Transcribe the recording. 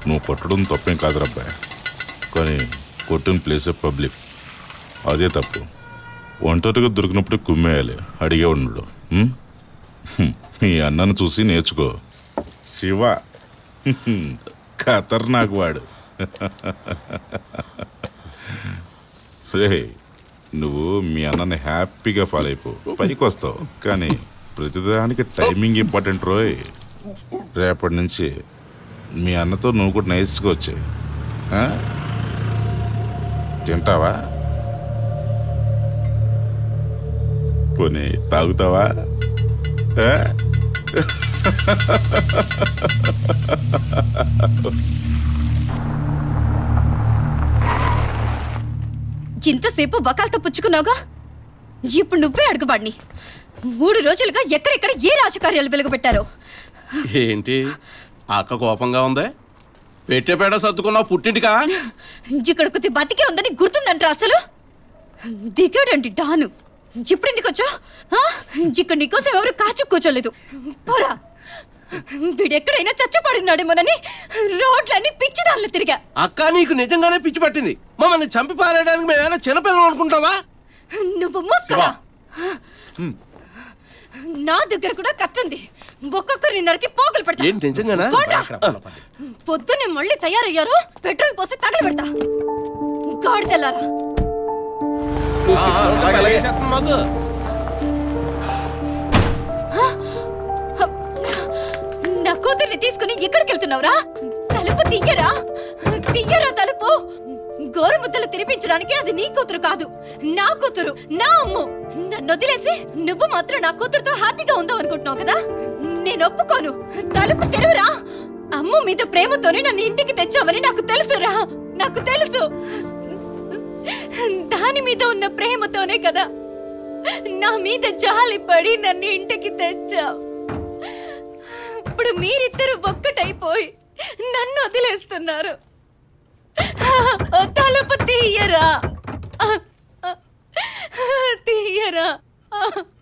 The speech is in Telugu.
నువ్వు కొట్టడం తప్పేం కాదురబ్బాయి కానీ కొట్టిన ప్లేసే పబ్లిక్ అదే తప్పు ఒంటరిగా దొరికినప్పుడు కుమ్మేయాలి అడిగే ఉండడు ఉం? హ్మ్. మీ అన్నను చూసి నేర్చుకో శివ ఖతర్నాక్ వాడు రే నువ్వు మీ అన్నని హ్యాపీగా ఫాలో అయిపో పైకి వస్తావు కానీ ప్రతిదానికి టైమింగ్ ఇంపార్టెంట్ రోయ్ రేపటి నుంచి మీ అన్నతో నువ్వు కూడా నైస్గా వచ్చాయి తింటావా పోనీ తాగుతావా ఆ? ఇంతసేపు బకాలతో పుచ్చుకున్నావుగా ఇప్పుడు నువ్వే అడుగువాడిని మూడు రోజులుగా ఎక్కడెక్కడ ఏ రాజకార్యాలు వెలుగుపెట్టారో ఏంటి అక్క కోపంగా ఉందే పెట్టేపేడ సర్దుకున్నావు పుట్టింటికా ఇక్కడ కొద్ది బతికే ఉందని గుర్తుందంటారా అసలు దిగాడండి డాను ఇప్పుడు ఎందుకు వచ్చా ఇక్కడ నీకోసం ఎవరు కాచు కూర్చోలేదు పోరా వీడెక్కడైనా చచ్చిపడున్నాడేమోనని రోడ్లన్నీ పిచ్చి దానిలో తిరిగా అక్క నీకు నిజంగానే పిచ్చి పట్టింది మమ్మల్ని చంపి పారేయడానికి మేమేమైనా చిన్నపిల్లలు అనుకుంటావా నువ్వు మూసుకోరా నా దగ్గర కూడా కత్తుంది ఒక్కొక్కరిని నరికి పోగులు పెడతా ఏంటి నిజంగానా కోట! పొద్దున్నే మళ్ళీ తయారయ్యారు పెట్రోల్ పోసి తగలు పెడతా గాడిదెల్లారా నువ్వు సిగ్గుపడక వెలగేసేస్తున్నావు మాకు నా కూతుర్ని తీసుకుని ఎక్కడికి వెళ్తున్నావురా తలుపు తీయరా తీయరా తలుపు గోరుముద్దలు తినిపించడానికి అది నీ కూతురు కాదు నా కూతురు నా అమ్ము నన్ను వదిలేసి నువ్వు మాత్రం నా కూతురుతో హ్యాపీగా ఉందాం అనుకుంటున్నావు కదా నేను ఒప్పుకోను తలుపు తెరువురా అమ్ము మీద ప్రేమతోనే నన్ను ఇంటికి తెచ్చావని నాకు తెలుసురా నాకు తెలుసు దాని మీద ఉన్న ప్రేమతోనే కదా నా మీద జాలి పడి నన్ను ఇంటికి తెచ్చావు ఇప్పుడు మీరిద్దరు ఒక్కటైపోయి నన్ను వదిలేస్తున్నారు తలుపు తీయరా తీయరా